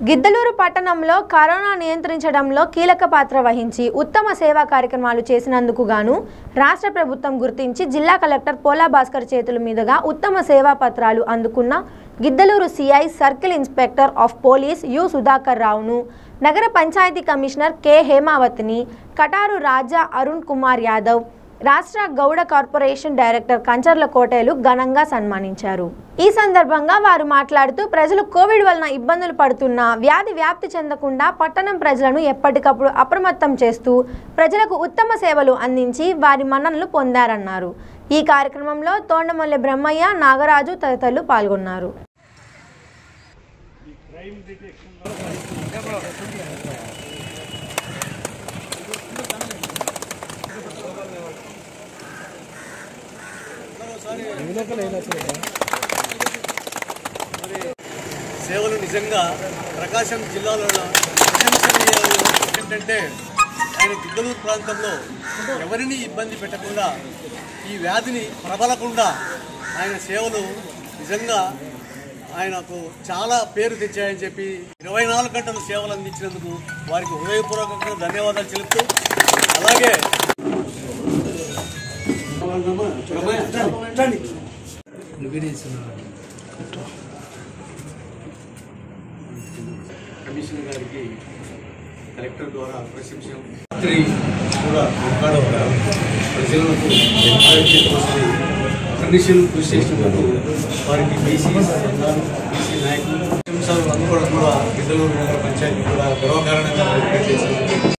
గిద్దలూరు పట్టణంలో కరోనా నియంత్రించడంలో కీలక పాత్ర వహించి ఉత్తమ సేవా కార్యక్రమాలు చేసినందుకు గాను రాష్ట్ర ప్రభుత్వం గుర్తించి జిల్లా కలెక్టర్ పోలా భాస్కర్ చేతుల మీదుగా ఉత్తమ సేవా పత్రాలు అందుకున్న Giddalur CI circle inspector of police U Sudhakar రావును నగర పంచాయతీ కమిషనర్ కె హేమావతిని కటారు రాజా అరుణ్ కుమార్ యాదవ్ రాష్ట్ర గౌడ కార్పొరేషన్ డైరెక్టర్ కంచర్ల కోటేలు ఘనంగా సన్మానించారు ఈ సందర్భంగా వారు మాట్లాడుతూ ప్రజలు కోవిడ్ వలన ఇబ్బందులు పడుతున్న వ్యాధి వ్యాప్తి చెందకుండా పట్టణం ప్రజలను ఎప్పటికప్పుడు అప్రమత్తం చేస్తూ ప్రజలకు ఉత్తమ సేవలు అందించి వారి మన్ననలు పొందారన్నారు ఈ కార్యక్రమంలో తోండమల్లె బ్రహ్మయ్య నాగరాజు తదితరులు పాల్గొన్నారు సేవలు నిజంగా ప్రకాశం జిల్లాలో ప్రశంసనీయాలు ఏంటంటే ఆయన గిద్దలూరు ప్రాంతంలో ఎవరిని ఇబ్బంది పెట్టకుండా ఈ వ్యాధిని ప్రబలకుండా ఆయన సేవలు నిజంగా ఆయనకు చాలా పేరు తెచ్చాయని చెప్పి ఇరవై నాలుగు గంటల సేవలు అందించినందుకు వారికి హృదయపూర్వకంగా ధన్యవాదాలు తెలుపుతూ అలాగే కమిషనర్ గారికి కలెక్టర్ ద్వారా ప్రశంస రాత్రి కూడా మాట్లాడకుండా ప్రజలకు ఆరోగ్యం కోసం కండిషన్ కృషి చేసినందుకు వారికి బీసీ సంఘాలు బీసీ నాయకులు ప్రశంసలు అందుకోవడం కూడా గిద్దలూరు నగర పంచాయతీ కూడా గర్వకారణంగా చేసింది